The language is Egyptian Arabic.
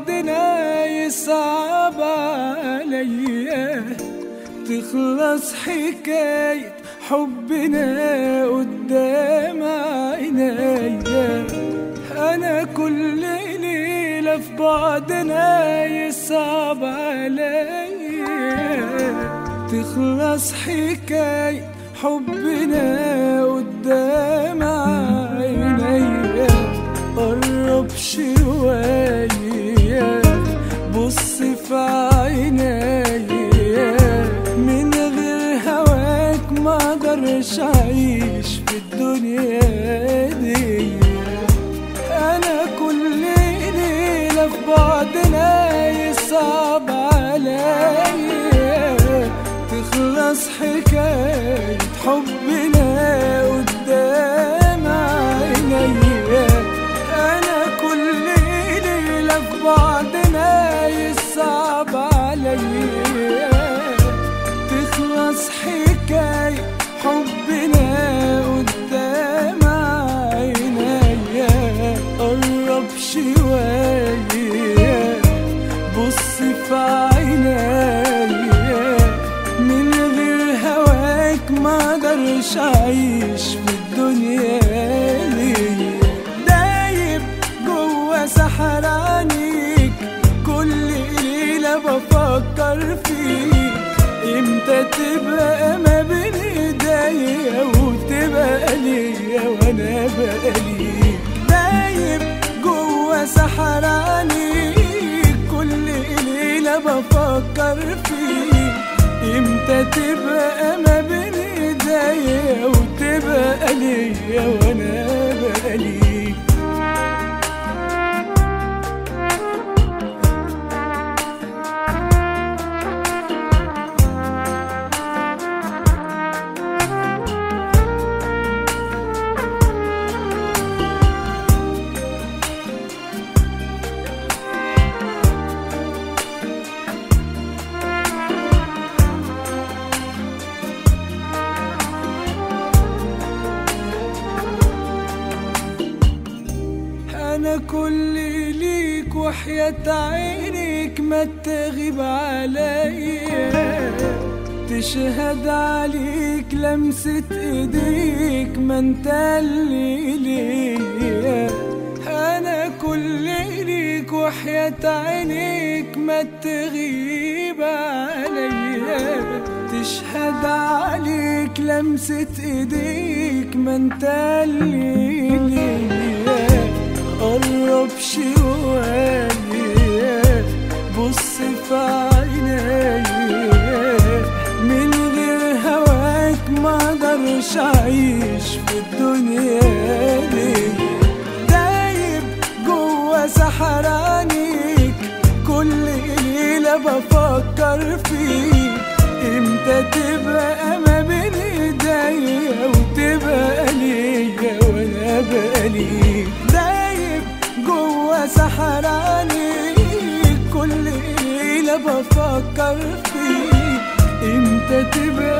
بعدنا يصعب عليا تخلص حكاية حبنا قدام عينيا أنا كل ليلة في بعدنا يصعب عليا تخلص حكاية حبنا قدام عينيا قرب شوية بص في عينيا من غير هواك ما اقدرش اعيش في الدنيا دي انا كل ليلة في بعدنا يصعب عليا تخلص حكاية حبنا قدام عينيا انا كل ليلة في بعدنا يصعب عليا تخلص حكاية حبنا قدام عينيا قرب شوية بص في عينيا من غير هواك ما اقدرش اعيش في الدنيا دي دايب جوا سحرانيك كل ليلة بفكر فيك امتى تبقى ما بين ايديا وتبقى ليا وانا بقى ليك دايب جوا سحرانيك كل ليلة بفكر فيك امتى تبقى ما بين ايديا وتبقى ليا وانا بقى ليك انا كل ليك وحياة عينيك ما تغيب عليا تشهد عليك لمسة ايديك ما انت اللي ليا انا كل ليك وحياة عينيك ما تغيب عليا تشهد عليك لمسة ايديك ما انت اللي ليا قرب شوية بص في عينيا من غير هواك ما اقدرش اعيش في الدنيا دي دايب جوا سحرانيك كل ليلة بفكر فيك امتى تبقى ما بين ايديا وتبقى ليا وانا بقى ليك دايب جوا سحرانيك كل ليلة بفكر فيك امتى تبقى